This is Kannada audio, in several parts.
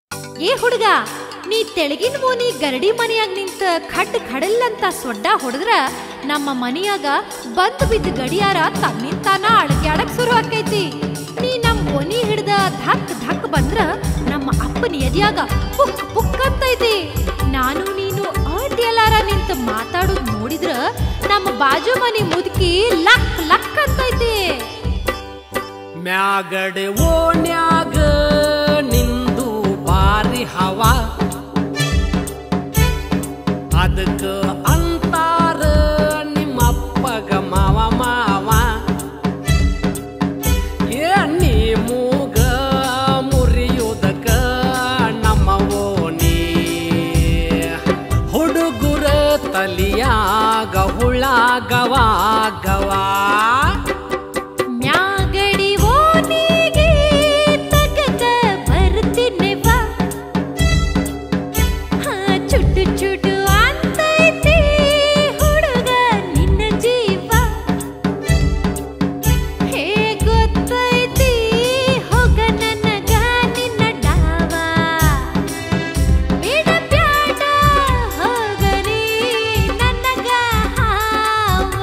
ಏ ಹುಡುಗ ನೀ ತೆಳಗಿನ ಮೋನಿ ಗರಡಿ ಮನೆಯಾಗ ನಿಂತ ಖಡ್ ಖಡಲ್ಲಂತ ಸೊಡ್ಡ ಹೊಡೆದ್ರ ನಮ್ಮ ಮನೆಯಾಗ ಬಂದ್ ಬಿದ್ದ ಗಡಿಯಾರ ತನ್ನಿಂತಾನ ಅಳಗ್ಯಾಡಕ್ ಶುರು ಆಕೈತಿ ನೀ ನಮ್ ಓನಿ ಹಿಡ್ದ ಧಕ್ ಧಕ್ ಬಂದ್ರ ನಮ್ಮ ಅಪ್ಪನ ಎದ್ಯಾಗ ಪುಕ್ ಪುಕ್ ಅಂತೈತಿ ನಾನು ನೀನು ಅಡ್ಯಲಾರ ನಿಂತ ಮಾತಾಡೋದ್ ನೋಡಿದ್ರ ನಮ್ಮ ಬಾಜು ಮನೆ ಮುದುಕಿ ಲಕ್ ಲಕ್ ಅಂತೈತಿ ಮ್ಯಾಗಡೆ ಓಣ್ಯಾಗ ನಿಂದು ಬಾರಿ ಹವಾ ಅದಕ್ಕ ಅಂತಾರ ನಿಮ್ಮಪ್ಪಗ ಮಾವ ಮಾವ ಏ ನೀ ಮೂಗ ಮುರಿಯುವುದಕ್ಕ ನಮ್ಮ ಓಣಿ ಹುಡುಗುರ ತಲಿಯಾಗ ಹುಳ ಗವಾ ಗವಾ ಮ್ಯಾಗಡಿ ಓನಿಗೆ ತಗದ ಬರ್ತೀನೆವ ಹಾ ಚುಟು ಚುಟು ಅಂತೈತಿ ಹುಡುಗ ನಿನ್ನ ಜೀವ ಹೇ ಗೊತ್ತೈತಿ ಹೋಗ ನನಗ ನಿನ್ನ ಡಾವ ಬಿಡ ಬ್ಯಾಡ ಹೋಗರಿ ನನಗ ಹಾವ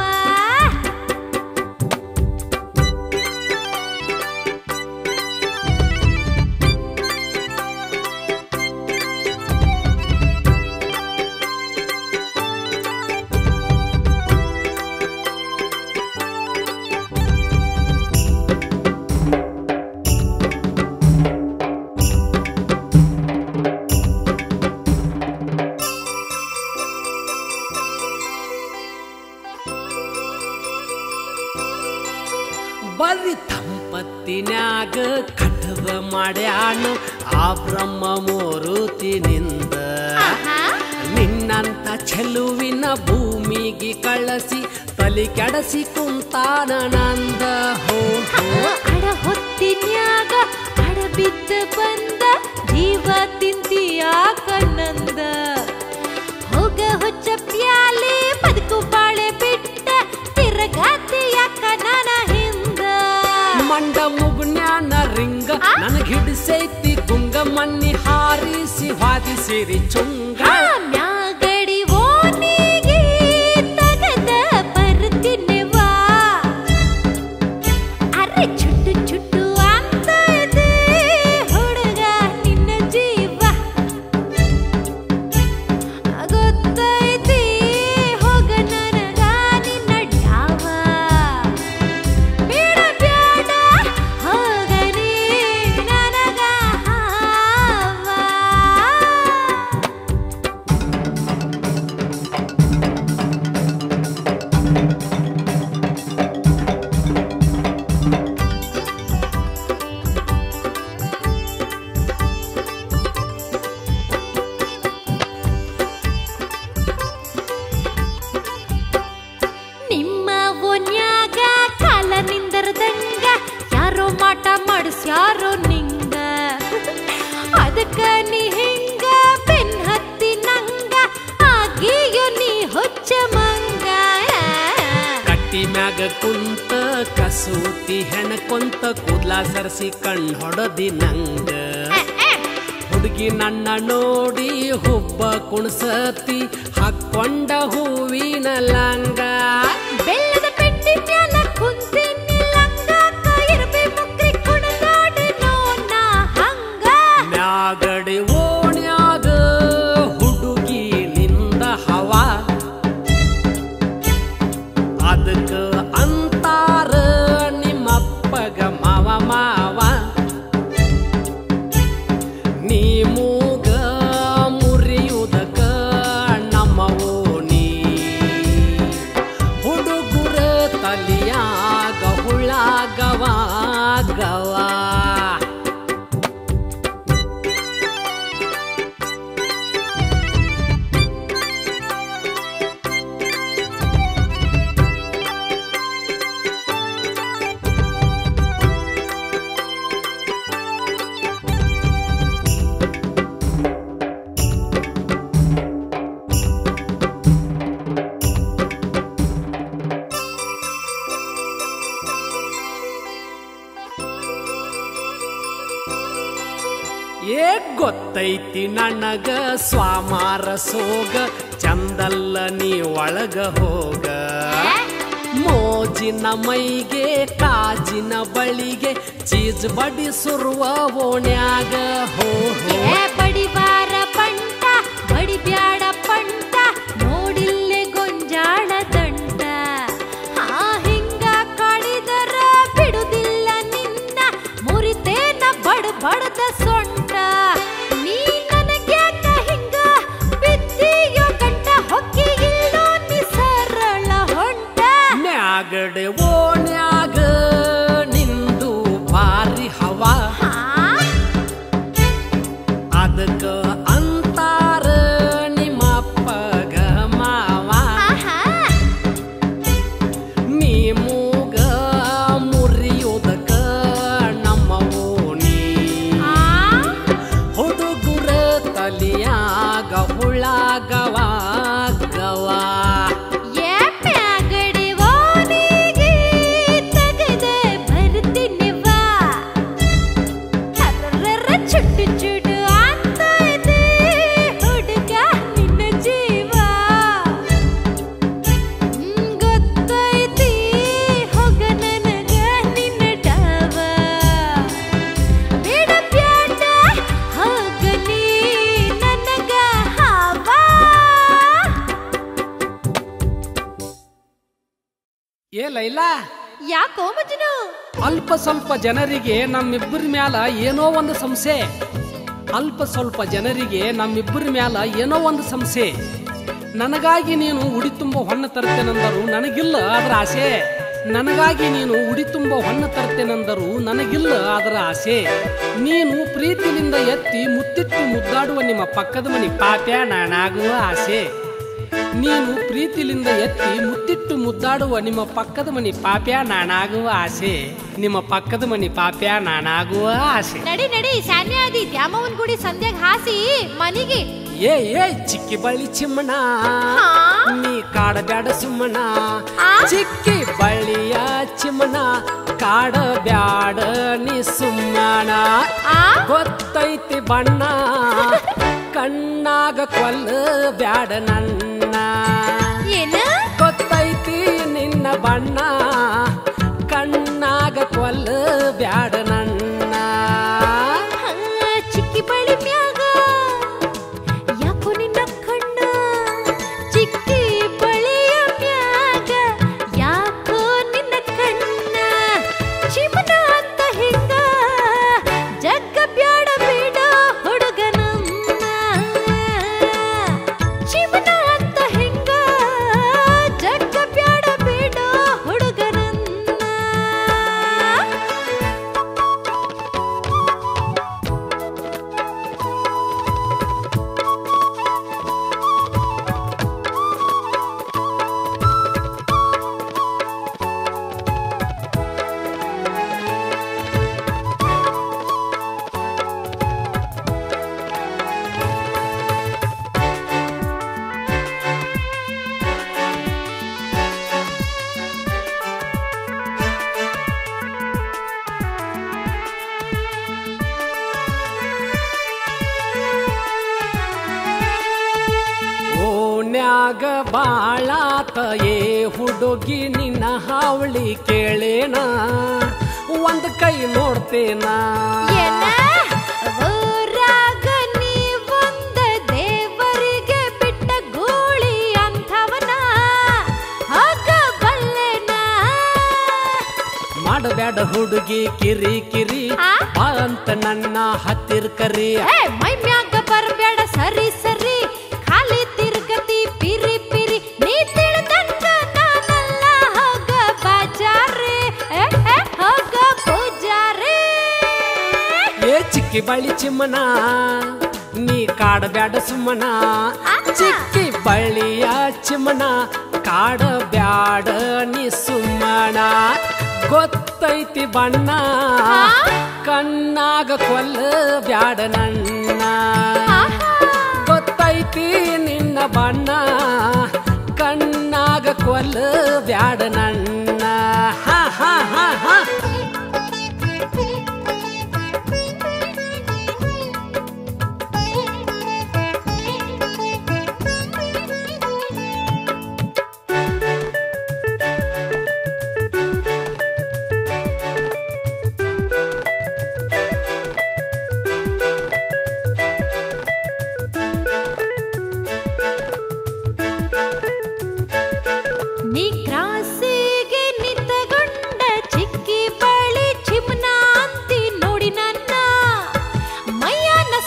ಬರಿ ತಂಪತ್ತಿನ್ಯಾಗ ಕಟದ ಮಾಡ್ಯಾನ ಆ ಬ್ರಹ್ಮ ಮೂರುತಿನಿಂದ ಆಹಾ ನಿನ್ನಂತ ಚೆಲುವಿನ ಭೂಮಿಗೆ ಕಳಸಿ ತಲಿ ಕೆಡಸಿ ಕುಂತಾನ ನಂದ ಹೋ ಹೋ. ಅಡ ಹೊತ್ತಿನ್ಯಾಗ ಅಡ ಬಿದ್ದ ಬಂದ ಜೀವ ತಿಂತಿಯ ಕಣ್ಣಂದ ಹೋಗ ಹುಚ್ಚ ಪ್ಯಾಲೆ ಬದುಕು ಬಾಳೆ ಬಿಟ್ಟ ತಿರಗಾತಿ ಯಾಕ ನನ್ನ ಹಿಂದ ಮಂಡ ಮುಗ್ನ್ಯಾನ ರಿಂಗ ಆ? ನನಗ್ ಹಿಡಿಸೈತಿ ಗುಂಗ ಮಣ್ಣಿ ಹಾರಿಸಿ ವಾದಿಸಿರಿ ಚುಂಗ ಆ ಮ್ಯಾಗಡಿ ಓನಿಗೆ ತಗದ ಬರ್ತಿನೆವಾ ಅರೆ ಚುಟ್ಟು ಚುಟ್ಟು ಅಂತ ಇದೆ ಹುಡುಗ ನಿನ್ನ ಜೀವ ಗೊತ್ತೈತಿ ಹೋಗ ನನಗ ನಿನ್ನ ಡಾವ ಬೇಡ ಬ್ಯಾಡ ಹೋಗರಿ ನನಗ ಹಾವ ನಿಮ್ಮ ಓನ್ಯಾಗ ಕಾಲ ನಿಂದರದಂಗ ಯಾರೋ ಮಾಟ ಮಾಡಿಸ್ಯಾರೋ ನಿಂಗ ಅದಕ್ಕ ನೀ ಹಿಂಗ ಬೆನ್ ಹತ್ತಿ ನಂಗ ಆಗಿಯೋ ನೀ ಹೊಚ್ಚ ಮಂಗ ಕಟ್ಟಿ ಮ್ಯಾಗ ಕುಂತ ಕಸೂತಿ ಹೆಣಕೊಂತ ಕೂದ್ಲ ಸರಸಿ ಕಣ್ ಹೊಡದಿ ನಂಗ ಹುಡುಗಿ ನನ್ನ ನೋಡಿ ಹುಬ್ಬ ಕುಣಸತಿ ಹಾಕೊಂಡ ಹೂವಿನ ಲಂಗ ಬೆಲ್ಲದ ಪೆಟ್ಟಿ ಮ್ಯಾಲ ಕುಂತಿನಿ ಲಂಗ ಇರ್ಬೆ ಮುಕ್ರಿ ಕುಣದಾಡಿ ನೋನ ಹಂಗ ಮ್ಯಾಗಡಿ ಓಣ್ಯಾಗ ಹುಡುಗಿ ನಿಂದ ಹವಾ ಅದಕ್ಕ ಅಂತಾರ ನಿಮ್ಮಪ್ಪಗ ಮಾವ ಮಾವ ನೀ ಮೂಗ ಮುರಿಯುವುದಕ್ಕ ನಮ್ಮ ಓಣಿ ಹುಡುಗುರ ತಲಿಯಾಗ ಹುಳ ಗವಾ ಗವಾ ಗೊತ್ತೈತಿ ನನಗ ಸ್ವಾಮಾರ ಸೋಗ ಚಂದಲ್ಲ ನೀ ಒಳಗ ಹೋಗ ಮೋಜಿನ ಮೈಗೆ ಕಾಜಿನ ಬಳಿಗೆ ಚೀಜ್ ಬಡಿಸುರುವ ಓಣ್ಯಾಗ ಹೋ ಹೋ ಏ ಬಡಿವಾರ ಪಂಟ ಬಡಿಬ್ಯಾಡ ಪಂಟ ನೋಡಿಲ್ಲೆ ಗೊಂಜಾಳ ದಂಡ ಆ ಹಿಂಗ ಕಾಡಿದರ ಬಿಡುದಿಲ್ಲ ನಿನ್ನ ಮುರಿತೇನ ಬಡ ಬಡದ ಸೊಂಟ ನೀ ನನಗ್ಯಾಕ ಹಿಂಗ ಬಿದ್ದೀಯೋ ಗಂಟ ಹೊಕ್ಕಿ ಇಲ್ಲೋ ನೀ ಸರಳ ಹೊಂಟ ಮ್ಯಾಗಡೆ ಓಣ್ಯಾಗ ನಿಂದು ಭಾರಿ ಹವಾ ಹಾ ಅದಕ್ಕ ಅಂತಾರ ನಿಮ್ಮಪ್ಪಗ ಮಾವ ಆಹಾ ನೀ ಮೂಗ ಮುರಿಯುವುದಕ್ಕ ನಮ್ಮ ಓಣಿ ಆ ಹುಡುಗುರ ತಲಿಯಾಗ ಹುಳಾಗವ ಗವ ಎಮ್ಮ್ಯಾಗಡಿ ಓಣಿಗೆ ತೆಗೆದೆ ಬರ್ತೀನಿ ಬಾ. ಅರ್ರರ್ರ ಚುಟ್ಟು ಚುಟ್ಟು ಅಂತ ಇದೆ ಹುಡುಗ ನಿನ್ನ ಜೀವ. ಹ್ಮ್, ಗೊತ್ತೈತಿ ಹೋಗ ನನಗ ನಿನ್ನ ಡಾವ. ಬಿಡ ಬ್ಯಾಡ ಹೋಗ ನೀ ನನಗ ಹಾವ. ಏ ಲೈಲಾ ಯಾಕೋ ಮಜ್ನು ಅಲ್ಪ ಸ್ವಲ್ಪ ಜನರಿಗೆ ನಮ್ಮಿಬ್ಬರ ಮ್ಯಾಲ ಏನೋ ಒಂದು ಸಂಶಯ ಅಲ್ಪ ಸ್ವಲ್ಪ ಜನರಿಗೆ ನಮ್ಮಿಬ್ಬರ ಮ್ಯಾಲ ಏನೋ ಒಂದು ಸಂಶಯ ನನಗಾಗಿ ನೀನು ಉಡಿ ತುಂಬ ಹೊನ್ನ ತರ್ತೇನೆಂದರು ನನಗಿಲ್ಲ ಅದರ ಆಸೆ ನನಗಾಗಿ ನೀನು ಉಡಿ ತುಂಬ ಹೊನ್ನ ತರ್ತೇನೆಂದರು ನನಗಿಲ್ಲ ಅದರ ಆಸೆ ನೀನು ಪ್ರೀತಿಲಿಂದ ಎತ್ತಿ ಮುತ್ತಿಟ್ಟು ಮುದ್ದಾಡುವ ನಿಮ್ಮ ಪಕ್ಕದ ಮನೆ ಪಾಪ್ಯ ನಾನಾಗುವ ಆಸೆ ನೀನು ಪ್ರೀತಿಲಿಂದ ಎತ್ತಿ ಮುತ್ತಿಟ್ಟು ಮುದ್ದಾಡುವ ನಿಮ್ಮ ಪಕ್ಕದ ಮನಿ ಪಾಪ್ಯ ನಾನಾಗುವ ಆಸೆ ನಿಮ್ಮ ಪಕ್ಕದ ಮನಿ ಪಾಪ್ಯ ನಾನಾಗುವ ಆಸೆ ನಡಿ ನಡಿ ಶಾನ್ಯ ಆದಿ ದ್ಯಾಮವನ್ ಗುಡಿ ಸಂಧ್ಯಾಗ ಹಾಸಿ ಮನಿಗೆ ಏ ಏ ಚಿಕ್ಕಿ ಬಳ್ಳಿ ಚಿಮ್ಮಣ ಹಾ? ನೀ ಕಾಡಬ್ಯಾಡ ಸುಮ್ಮನ ಆ? ಚಿಕ್ಕಿ ಬಳ್ಳಿಯ ಚಿಮ್ಮಣ ಕಾಡ ಬ್ಯಾಡ ನೀ ಸುಮ್ಮನ ಆ ಗೊತ್ತೈತಿ ಬಣ್ಣ ಕಣ್ಣಾಗ ಕೊಲ್ಲ ಬ್ಯಾಡ ನನ್ನ ಏನ ಗೊತ್ತೈತಿ ನಿನ್ನ ಬಣ್ಣ ಕಣ್ಣಾಗ ಕೊಲ್ಲ ಬ್ಯಾಡ ನನ್ನ ಹಾ, ಚಿಕ್ಕಿ ಬಳಿ ಮ್ಯಾಗ ಯಾಕೋ ನಿನ್ನ ಕಣ್ಣ ಚಿಕ್ಕಿ ಬಳಿಯ ಮ್ಯಾಗ ಯಾಕೋ ನಿನ್ನ ಕಣ್ಣ ಚಿಮನ ಅಂತ ಹಿಂಗ ಜಗ್ಗ ಬ್ಯಾಡ ಬೇಡ ಹುಡುಗನನ್ನ ಚಿಮನ ಅಂತ ಹಿಂಗ ಜಗ್ಗ ಬ್ಯಾಡ ಬೇಡ ಹುಡುಗನನ್ನ ಓಣ್ಯಾಗ ಬಾಳಾತ ಏ ಹುಡುಗಿ ನಿನ್ನ ಹಾವಳಿ ಕೇಳೇನ ಒಂದ್ ಕೈ ನೋಡ್ತೇನ ಏನ? ಊರಾಗ ನೀವೊಂದ ದೇವರಿಗೆ ಬಿಟ್ಟ ಗೂಳಿ ಅಂಥವನ ಹೋಗಬಲ್ಲೆನ? ಮಾಡಬ್ಯಾಡ ಹುಡುಗಿ ಕಿರಿ ಕಿರಿ ಆ? ಬಾ ಅಂತ ನನ್ನ ಹತ್ತಿರ ಕರಿ ಏ, ಮೈ ಮ್ಯಾಗ ಬರ್ಬ್ಯಾಡ ಸರಿ ಸರಿ ಖಾಲಿ ತಿರ್ಗತಿ ಪಿರಿ ಪಿರಿ ನೀ ತಿಳಿದಂಗ ನಾನಲ್ಲ ಹೋಗ ಬಾಜಾರಿ ಏ, ಏ, ಹೋಗ ಪೂಜಾರಿ ಏ ಚಿಕ್ಕಿ ಬಳ್ಳಿ ಚಿಮ್ಮನ ನೀ ಕಾಡಬ್ಯಾಡ ಸುಮ್ಮನ ಅಕ್ಕ. ಚಿಕ್ಕಿ ಬಳ್ಳಿಯ ಚಿಮ್ಮನ ಕಾಡಬ್ಯಾಡ ನೀ ಸುಮ್ಮನ ಗೊತ್ತೈತಿ ಬಣ್ಣ ಆ? ಕಣ್ಣಾಗ ಕೊಲ್ಲ ಬ್ಯಾಡ ನನ್ನ ಆಹಾ. ಗೊತ್ತೈತಿ ನಿನ್ನ ಬಣ್ಣ ಕಣ್ಣಾಗ ಕೊಲ್ಲ ಬ್ಯಾಡ ನನ್ನ ಹಾ ಹಾ ಹಾ ಹಾ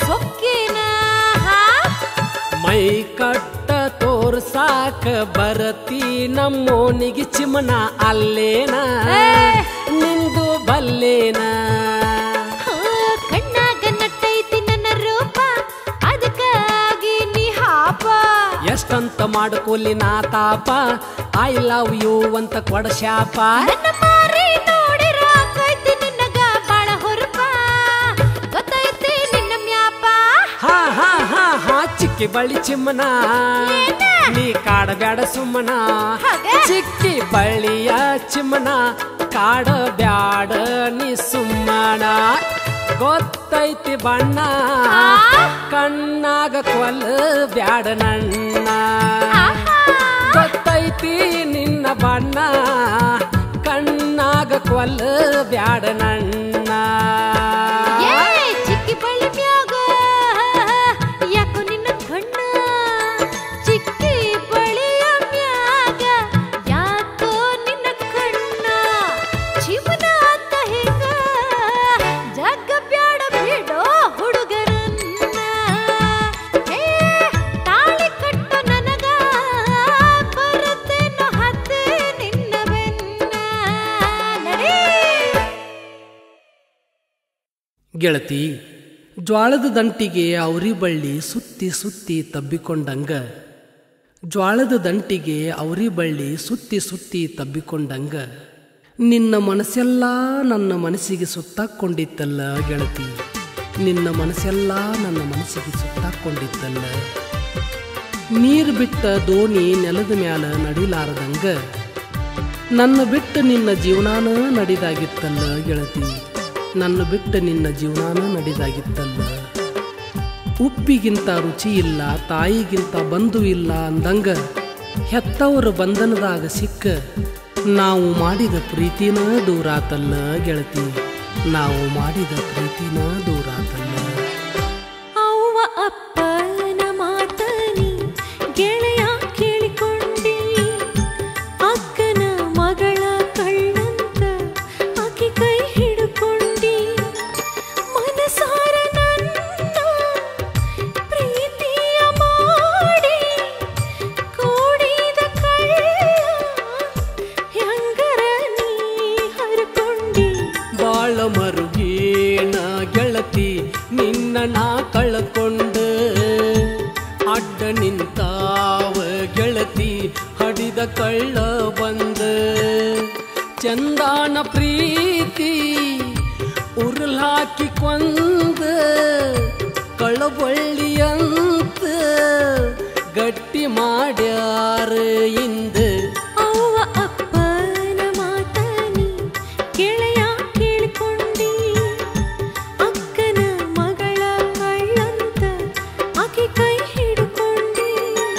ಹೊಕ್ಕೇನ ಹಾ ಮೈ ಕಟ್ಟ ತೋರ್ಸಾಕ ಬರತಿ ನಮ್ಮೋನಿಗೆ ಚಿಮನ ಅಲ್ಲೇನ ಏ! ನಿಂದು ಬಲ್ಲೇನ ಹೋ, ಕಣ್ಣಾಗ ನಟ್ಟೈತಿ ನನ್ನ ರೂಪ ಅದಕ್ಕಾಗಿ ನೀ ಹಾಪ ಎಷ್ಟಂತ ಮಾಡ್ಕೊಲಿ ನಾ ತಾಪ ಐ ಲವ್ ಯು ಅಂತ ಕೊಡ ಶಾಪ ನನ್ನ ಮಾರಿ ನೋಡಿರ ಆಕೈತಿ ನಿನ್ನಗ ಬಾಳ ಹೊರಪ ಗೊತ್ತೈತಿ ನಿನ್ನ ಮ್ಯಾಪ ಹಾ ಹಾ ಹಾ ಹಾ ಚಿಕ್ಕಿ ಬಳ್ಳಿ ಚಿಮ್ಮನ ಏನ? ನೀ ಕಾಡಬ್ಯಾಡ ಸುಮ್ಮನ ಹಾಗೆ? ಚಿಕ್ಕಿ ಬಳ್ಳಿಯ ಚಿಮ್ಮನ ಕಾಡ ಬ್ಯಾಡ ನೀ ಸುಮ್ಮನ ಗೊತ್ತೈತಿ ಬಣ್ಣ ಆ? ಕಣ್ಣಾಗ ಕೊಲ್ಲ ಬ್ಯಾಡ ನನ್ನ ಆಹಾ. ಗೊತ್ತೈತಿ ನಿನ್ನ ಬಣ್ಣ ಕಣ್ಣಾಗ ಕೊಲ್ಲ ಬ್ಯಾಡ ನನ್ನ ಏ ಚಿಕ್ಕಿ ಬಳ್ಳಿ ಮ್ಯಾಗ ಯಾಕೋ ನಿನ್ನ ಕಣ್ಣ ಚಿಕ್ಕಿ ಬಳಿಯ ಮ್ಯಾಗ ಯಾಕೋ ನಿನ್ನ ಕಣ್ಣ ಚಿಮನ ಅಂತ ಹಿಂಗ ಜಗ್ಗ ಬ್ಯಾಡ ಬಿಡೋ ಹುಡುಗರನ್ನ ಏ ತಾಳಿ ಕಟ್ಟೋ ನನಗ ಬರುತ್ತೇನೋ ಹತ್ತೆ ನಿನ್ನ ಬೆನ್ನ ನಡೀ ಗೆಳತಿ ಜ್ವಾಳದ ದಂಟಿಗೆ ಅವರಿ ಬಳ್ಳಿ ಸುತ್ತಿ ಸುತ್ತಿ ತಬ್ಬಿಕೊಂಡಂಗ ಜ್ವಾಳದ ದಂಟಿಗೆ ಅವರಿ ಬಳ್ಳಿ ಸುತ್ತಿ ಸುತ್ತಿ ತಬ್ಬಿಕೊಂಡಂಗ ನಿನ್ನ ಮನಸ್ಸೆಲ್ಲ ನನ್ನ ಮನಸ್ಸಿಗೆ ಸುತ್ತಾಕೊಂಡಿತ್ತಲ್ಲ ಗೆಳತಿ ನಿನ್ನ ಮನಸ್ಸೆಲ್ಲ ನನ್ನ ಮನಸ್ಸಿಗೆ ಸುತ್ತಾಕೊಂಡಿತ್ತಲ್ಲ ನೀರು ಬಿಟ್ಟ ದೋಣಿ ನೆಲದ ಮ್ಯಾಲ ನಡಿಲಾರದಂಗ ನನ್ನ ಬಿಟ್ಟು ನಿನ್ನ ಜೀವನಾನ ನಡಿದಾಗಿತ್ತಲ್ಲ ಗೆಳತಿ ನನ್ನ ಬಿಟ್ಟು ನಿನ್ನ ಜೀವನಾನ ನಡಿದಾಗಿತ್ತಲ್ಲ ಉಪ್ಪಿಗಿಂತ ರುಚಿ ಇಲ್ಲ ತಾಯಿಗಿಂತ ಬಂಧು ಇಲ್ಲ ಅಂದಂಗ ಹೆತ್ತವರ ಬಂಧನದಾಗ ಸಿಕ್ಕ ನಾವು ಮಾಡಿದ ಪ್ರೀತಿನ ದೂರಾತಲ್ಲ ಗೆಳತಿ ನಾವು ಮಾಡಿದ ಪ್ರೀತಿನ ದೂರಾತಲ್ಲ ಅವ್ವ ಅಪ್ಪನ ಮಾತನಿ ಗೆಳೆಯ ಕೇಳಿಕೊಂಡಿ ಅಕ್ಕನ ಮಗಳ ಕಳ್ಳಂತ ಆಕೆ ಕೈ ಹಿಡ್ಕೊಂಡಿ ಮನಸಾರ ನನ್ನ ಪ್ರೀತಿಯ ಮಾಡಿ ಕೂಡಿದ ಕಳ್ಳ ಹೆಂಗರ ನೀ ಹರ್ಕೊಂಡಿ ಬಾಳ ಮರುಗೇನ ಗೆಳತಿ ನಿನ್ನ ನಾ ಕಳ್ಕೊಂಡ ಅಡ್ಡ ನಿಂತಾವ ಗೆಳತಿ ಹಡಿದ ಕಳ್ಳ ಬಂದ ಚಂದಾನ ಪ್ರೀತಿ ಉರುಳಾಕಿ ಕೊಂದ ಕಳಬಳ್ಳಿಯಂತ ಗಟ್ಟಿ ಮಾಡ್ಯಾರ ಇಂದ ಅವ್ವ ಅಪ್ಪನ ಮಾತನಿ ಗೆಳೆಯ ಕೇಳಿಕೊಂಡಿ ಅಕ್ಕನ ಮಗಳ ಕಳ್ಳಂತ ಆಕೆ ಕೈ ಹಿಡ್ಕೊಂಡಿ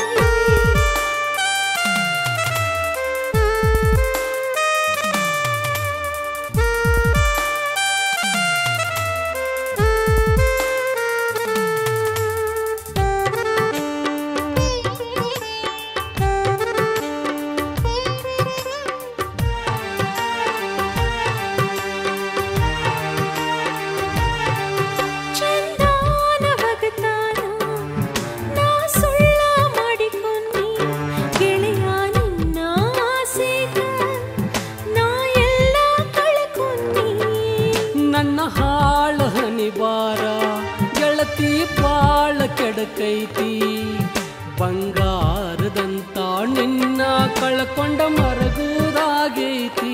ಚಂದಾನ ಭಗತಾನ ನಾ ಸುಳ್ಳ ಮಾಡಿಕೊಂಡಿ ಗೆಳೆಯ ನಿನ್ನ ಆಸೆಗ ನಾ ಎಲ್ಲ ಕಳ್ಕೊಂಡಿ ನನ್ನ ಹಾಳ ಹನಿಬಾರ ಗೆಳತಿ ಬಾಳ ಕೆಡಕೈತಿ ಬಂಗಾರದಂತ ನಿನ್ನ ಕಳ್ಕೊಂಡ ಮರಗುದಾಗೈತಿ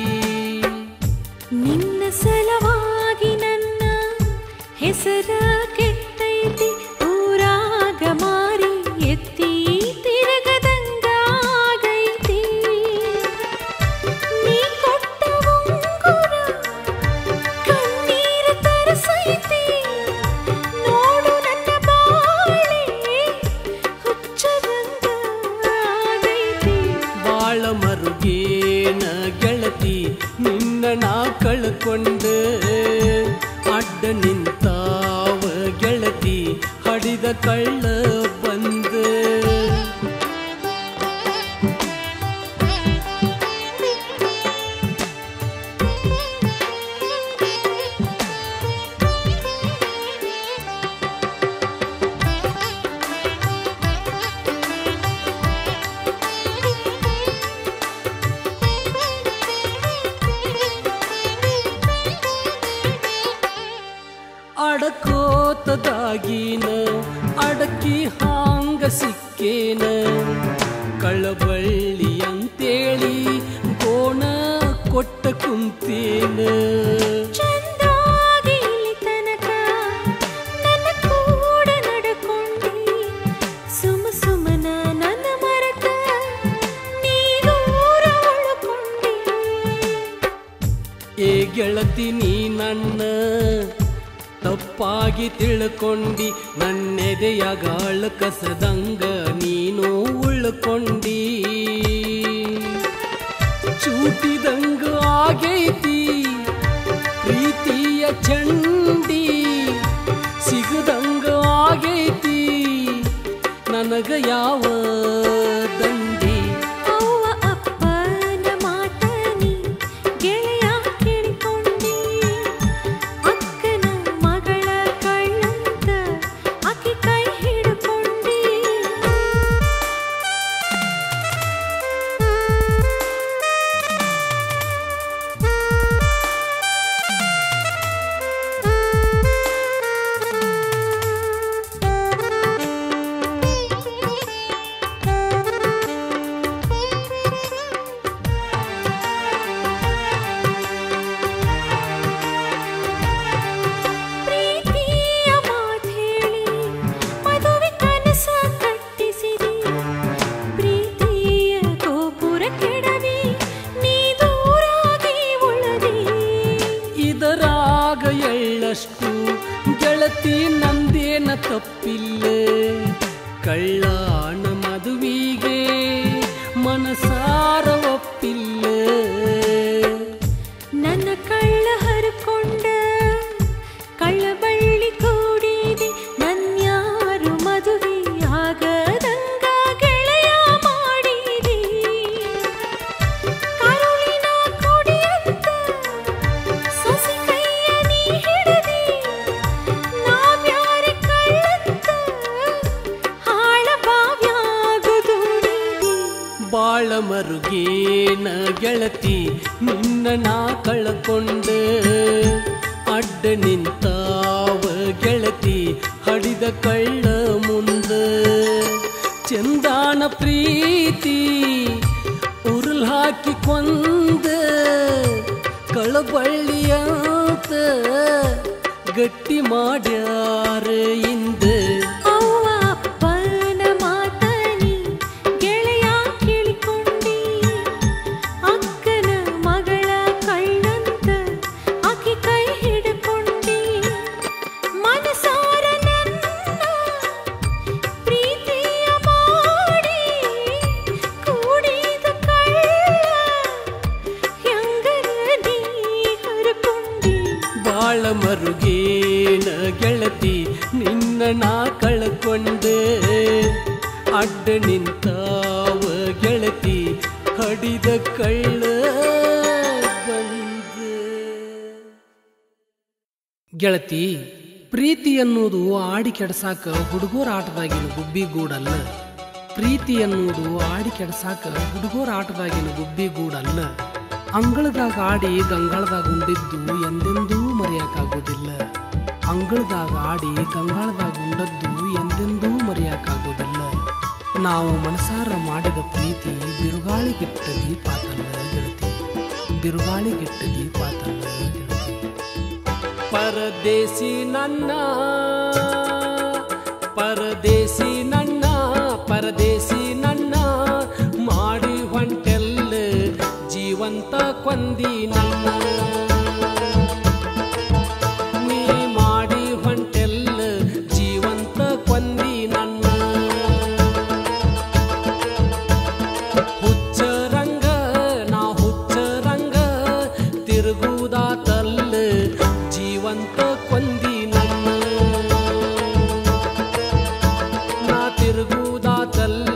ನಿನ್ನ ಸಲವಾಗಿ ನನ್ನ ಹೆಸರ ಕೆಟ್ಟೈತಿ ಊರಾಗ ಮಾರಿ ಎತ್ತಿ ತಿರಗದಂಗಾಗೈತಿ ನೀ ಕೊಟ್ಟ ಉಂಗುರ ಕಣ್ಣೀರ ತರಸೈತಿ ನೋಡು ನನ್ನ ಬಾಳೆ ಹುಚ್ಚದಂಗಾಗೈತಿ ಬಾಳ ಮರುಗೇನ ಗೆಳತಿ ನಿನ್ನ ನಾ ಕಳ್ಕೊಂಡ ಅಡ್ಡ ನಿಂತಾವ ಗೆಳತಿ ಹಡಿದ ಕಳ್ಳ ಬಂದ ನೀನ ಅಡಕಿ ಹಾಂಗ ಸಿಕ್ಕೇನ ಕಳಬಳ್ಳಿ ಅಂತೇಳಿ ಗೋಣ ಕೊಟ್ಟ ಕುಂತೇನ ಚಂದಾಗಿ ಇಲ್ಲಿ ತನಕ ನನ್ನ ಕೂಡ ನಡ್ಕೊಂಡಿ ಸುಮ ಸುಮನ ನನ್ನ ಮರತ ನೀ ದೂರ ಉಳ್ಕೊಂಡಿ ಏ ಗೆಳತಿ ನೀ ನನ್ನ ತಪ್ಪಾಗಿ ತಿಳ್ಕೊಂಡಿ ನನ್ನೆದೆಯಗಾಳ ಕಸದಂಗ ನೀನು ಉಳ್ಕೊಂಡಿ ಚೂಟಿದಂಗ ಆಗೈತಿ ಪ್ರೀತಿಯ ಚಂಡಿ ಸಿಗದಂಗ ಆಗೈತಿ ನನಗ ಯಾವ ದಂಡಿ ಅವ್ವ ಅಪ್ಪನ ಮಾತ ನೀ ಗೆಳೆಯ ಕೇಳಿಕೊಂಡಿ ಅಕ್ಕನ ಮಗಳ ಕಳ್ಳಂತ ಆಕಿ ಕೈ ಹಿಡ್ಕೊಂಡಿ ಪ್ರೀತಿಯ ಮಾತೇಳಿ ಮದುವೆ ಕನಸ ಕಟ್ಟಿಸಿದಿ ಪ್ರೀತಿಯ ಗೋಪುರ ಕೆಡವಿ ನೀ ದೂರಾಗಿ ಉಳದಿ ಇದರಾಗ ಎಳ್ಳಷ್ಟು ಗೆಳತಿ ನಂದೇನ ತಪ್ಪಿಲ್ಲ ಕಳ್ಳಾಣ ಮದುವಿಗೆ ಮನಸಾರ ಒಪ್ಪಿಲ್ಲ ನನ್ನ ಕಳ್ಳ ಹರ್ಕೊಂಡ ಕಳ್ಳ ಬಳ್ಳಿ ಕೂಡಿದಿ ನನ್ಯಾರು ಮದುವೆ ಆಗದಂಗ ಗೆಳೆಯ ಮಾಡಿದಿ ಕರುಳಿನ ಕುಡಿಯಂತ ಸೊಸಿ ಕೈಯ ನೀ ಹಿಡದಿ ನಾ ಬ್ಯಾರೆ ಕಳ್ಳಂತ ಹಾಳ ಬಾವ್ಯಾಗುದುಡಿದಿ ಬಾಳ ಮರುಗೇನ ಗೆಳತಿ ನಿನ್ನ ನಾ ಕಳ್ಕೊಂಡ ಅಡ್ಡ ನಿಂತಾವ ಗೆಳತಿ ಹಡಿದ ಕಳ್ಳ ಮುಂದ ಚಂದಾನ ಪ್ರೀತಿ ಉರುಲ್ ಹಾಕಿ ಕೊಂದ ಕಳಬಳ್ಳಿಯಂತ ಗಟ್ಟಿ ಮಾಡ್ಯಾರ ಇಂದ ಅವ್ವ ಅಪ್ಪನ ಮಾತ ನೀ ಗೆಳೆಯ ಕೇಳಿಕೊಂಡಿ ಅಕ್ಕನ ಮಗಳ ಕಳ್ಳಂತ ಆಕಿ ಕೈ ಹಿಡ್ಕೊಂಡಿ ಮನಸಾರ ನನ್ನ ಪ್ರೀತಿಯ ಮಾಡಿ ಕೂಡಿದ ಕಳ್ಳ ಹೆಂಗರ ನೀ ಹರ್ಕೊಂಡಿ ಬಾಳ ಮರುಗೇನ ಗೆಳತಿ ನಿನ್ನ ನಾ ಕಳ್ಕೊಂಡೆ ಅಡ್ಡ ನಿಂತಾವ ಗೆಳತಿ ಹಡಿದ ಕಳ್ಳ ಬಂದ ಗೆಳತಿ ಪ್ರೀತಿ ಎನ್ನುವುದು ಆಡಿ ಕೆಡ್ಸಾಕ ಹುಡುಗರ ಆಟದಾಗಿನ ಗುಬ್ಬಿಗೂಡಲ್ಲ ಪ್ರೀತಿ ಎನ್ನುವುದು ಆಡಿ ಕೆಡ್ಸಾಕ ಹುಡುಗರ ಆಟದಾಗಿನ ಗುಬ್ಬಿಗೂಡಲ್ಲ ಅಂಗಳದಾಗ ಆಡಿ ಗಂಗಾಳದಾಗ ಉಂಡಿದ್ದು ಎಂದೆಂದೂ ಮರೆಯಕ್ಕಾಗೋದಿಲ್ಲ ಅಂಗಳದಾಗ ಆಡಿ ಗಂಗಾಳದಾಗ ಉಂಡದ್ದು ಎಂದೆಂದೂ ಮರೆಯಕ್ಕಾಗೋದಿಲ್ಲ ನಾವು ಮನಸಾರ ಮಾಡಿದ ಪ್ರೀತಿ ಬಿರುಗಾಳಿಗಿಟ್ಟ ದೀಪಾತಲ್ಲ ಗೆಳತಿ ಬಿರುಗಾಳಿಗಿಟ್ಟ ದೀಪಾತಲ್ಲ ಗೆಳತಿ ಪರದೇಸಿ ನನ್ನ ಪರದೇಸಿ ನನ್ನ ಪರದೇಸಿ ನನ್ನ ಮಾಡಿ ಹೊಂಟೆಲ್ಲ ಜೀವಂತ ಕೊಂದಿ ನನ್ನ ನೀ ಮಾಡಿ ಹೊಂಟೆಲ್ಲ ಜೀವಂತ ಕೊಂದಿ ನನ್ನ ಹುಚ್ಚ ರಂಗ ನಾ ಹುಚ್ಚ ರಂಗ ತಿರುಗುದಾತಲ್ಲ ಜೀವಂತ ಕೊಂದಿ ನನ್ನ ನಾ ತಿರುಗುದಾತಲ್ಲ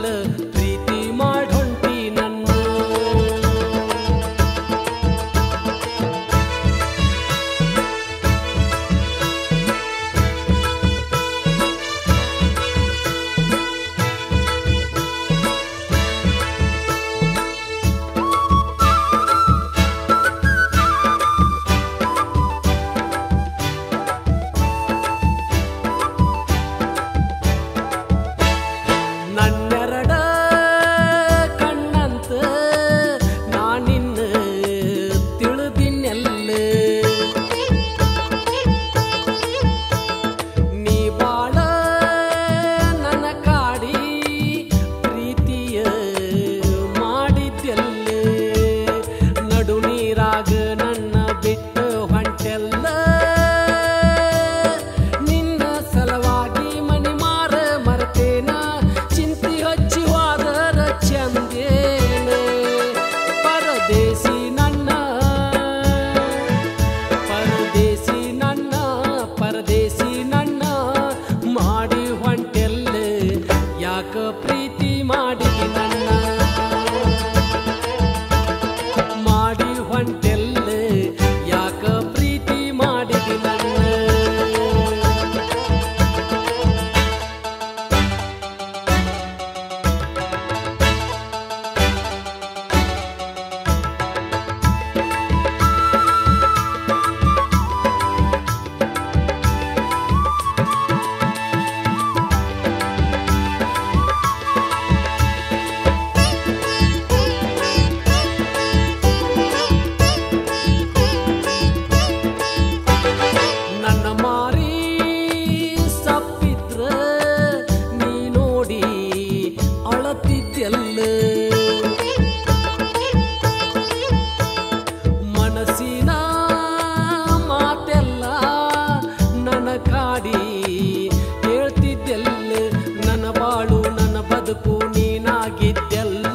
ಬದುಕು ನೀನಾಗಿದ್ದೆಲ್ಲ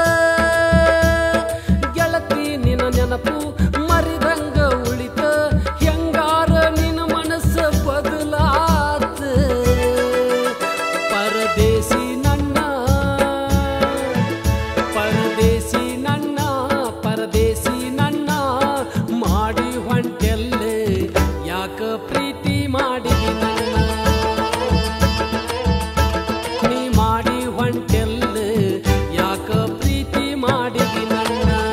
ಗೆಳತಿ ನಿನ ನೆನಪು ಮರಿದಂಗ ಉಳಿತ ಹೆಂಗಾರ ನಿನ ಮನಸ್ಸ ಬದಲಾತ ಪರದೇಸಿ ನನ್ನ ಪರದೇಸಿ ನನ್ನ ಪರದೇಸಿ ನನ್ನ ಮಾಡಿ ಹೊಂಟೆಲ್ಲೆ ಯಾಕ ಪ್ರೀತಿ ಮಾಡಿದಿ ನನ್ನ ನೀ ಮಾಡಿ ಹೊಂಟೆಲ್ಲ ಯಾಕ ಪ್ರೀತಿ ಮಾಡಿದಿ ನನ್ನ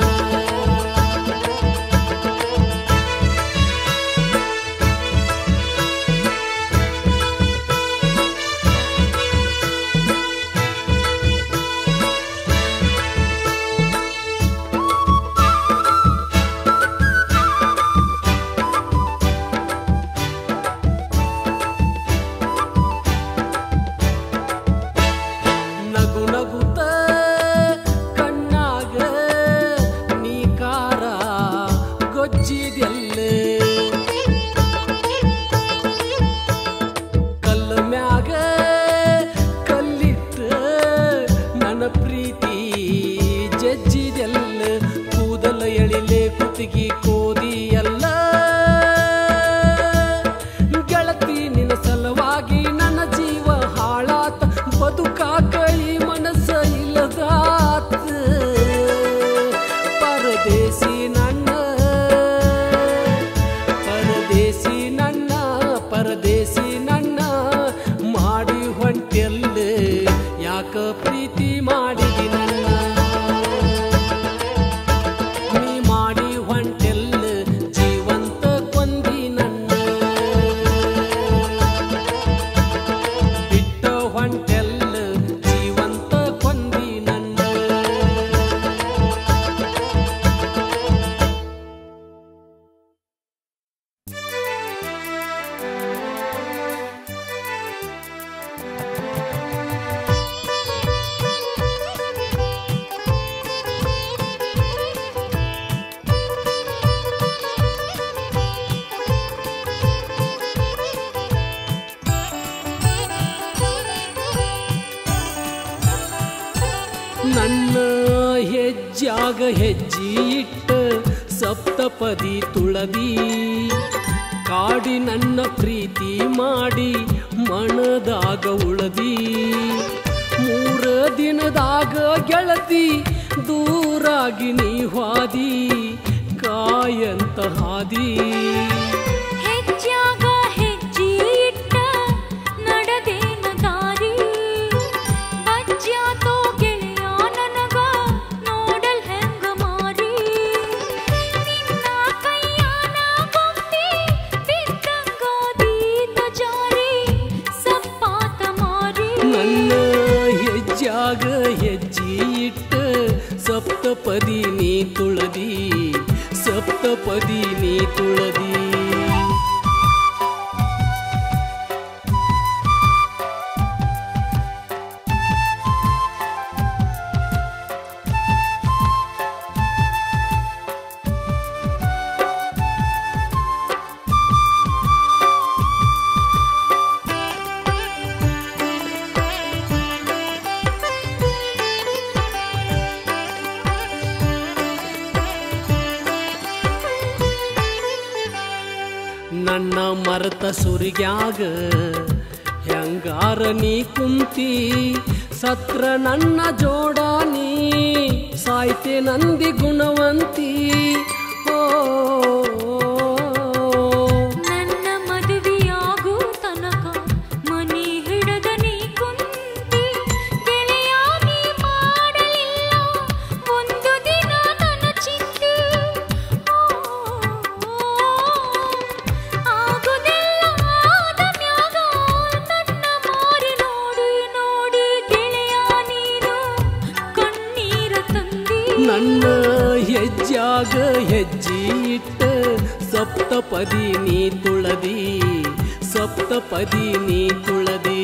ನಗು ನಗುತ್ತ ಕಣ್ಣಾಗ ನೀ ಕಾರ ಗೊಜ್ಜಿದೆಲ್ಲ ಕಲ್ಲ ಮ್ಯಾಗ ಕಲ್ಲಿಟ್ಟ ನನ್ನ ಪ್ರೀತಿ ಜಜ್ಜಿದೆಲ್ಲ ಕೂದಲ ಎಳಿಲೆ ಕುತ್ತಿಗೆ ಕೋದಿ ಎಲ್ಲ ಗೆಳತಿ ನಿನ್ನ ಸಲುವಾಗಿ ನನ್ನ ಜೀವ ಹಾಳಾತ ಬದುಕಾಕ ಈ ಮನಸ್ಸ ಇಲ್ಲದಾತ ಪರದೇಸಿ ನನ್ನ ಪರದೇಸಿ ನನ್ನ ಪರದೇಸಿ ನನ್ನ ಮಾಡಿ ಹೊಂಟೆಲ್ಲ ಯಾಕ ಪ್ರೀತಿ ಮಾಡಿದಿ ನನ್ನ ನೀ ಮಾಡಿ ಹೊಂಟೆಲ್ಲ ಜೀವಂತ ಕೊಂದಿ ನನ್ನ ಬಿಟ್ಟ ಹೊಂಟೆಲ್ಲ ಜೀವಂತ ಕೊಂದಿ ನನ್ನ ನನ್ನ ಹೆಜ್ಜಾಗ ಹೆಜ್ಜಿ ಇಟ್ಟ ಸಪ್ತಪದಿ ತುಳದಿ ಕಾಡಿ ನನ್ನ ಪ್ರೀತಿ ಮಾಡಿ ಮನದಾಗ ಉಳದಿ ಮೂರ ದಿನದಾಗ ಗೆಳತಿ ದೂರಾಗಿ ನೀ ಹಾದಿ ಕಾಯಂತ ಹಾದಿ ಹೆಜ್ಜಾಗ ಹೆಜ್ಜೆ ಇಟ್ಟ ನಡೆದೇನ ದಾರಿ ಬಜ್ಜಾತೋ ಗೆಳೆಯ ನನಗ ನೋಡಲ್ ಹೆಂಗ ಮಾರಿ ನಿನ್ನ ಕೈಯಾನ ಬೊಮ್ಮೆ ಬಿದ್ದಂಗಾದೀತ ಜಾರಿ ಸಪ್ಪಾತ ಮಾರಿ ನನ್ನ ಹೆಜ್ಜಾಗ ಹೆಜ್ಜಿ ಇಟ್ಟ ಸಪ್ತಪದಿ ನೀ ತುಳದಿ ಸಪ್ತಪದಿ ನೀ ತುಳದಿ ನನ್ನ ಮರತ ಸುರಿಗ್ಯಾಗ ಹೆಂಗಾರ ನೀ ಕುಂತಿ ಸತ್ರ ನನ್ನ ಜೋಡ ನೀ ಸಾಯ್ತೆ ನಂದಿ ಗುಣವಂತಿ ಓ ನನ್ನ ಮದುವೆಯಾಗೋ ತನಕ ಮನೆ ಹಿಡದ ನೀ ಕುಂತಿ ಗೆಳೆಯ ನೀ ಮಾಡಲಿಲ್ಲ ಒಂದು ದಿನ ನನ್ನ ಚಿಂತೆ ಆಗುದಿಲ್ಲ ಆದ ಮ್ಯಾಗ ನನ್ನ ಮಾರಿ ನೋಡಿ ನೋಡಿ ಗೆಳೆಯ ನೀನು ಕಣ್ಣೀರ ತಂದಿ ನನ್ನ ಹೆಜ್ಜಾಗ ಹೆಜ್ಜಿ ಇಟ್ಟ ಸಪ್ತಪದಿ ನೀ ತುಳದಿ ಸಪ್ತಪದಿ ನೀ ತುಳದಿ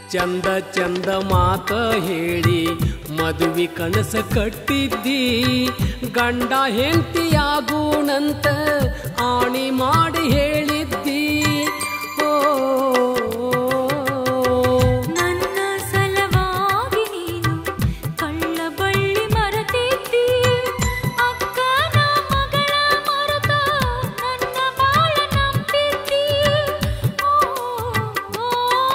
ಚಂದ ಚಂದ ಮಾತ ಹೇಳಿ ಮದುವೆ ಕನಸ ಕಟ್ಟಿದ್ದಿ ಗಂಡ ಹೆಂಡತಿಯಾಗೂನಂತ ಆಣಿ ಮಾಡಿ ಹೇಳಿದ್ದಿ ಓ ನನ್ನ ಸಲವಾಗಿ ನೀನು ಕಳ್ಳ ಬಳ್ಳಿ ಮರೆತಿದ್ದಿ ಅಕ್ಕನ ಮಗಳ ಮರೆತ ನನ್ನ ಬಾಳ ನಂಬಿದ್ದಿ ಓ, ಓ,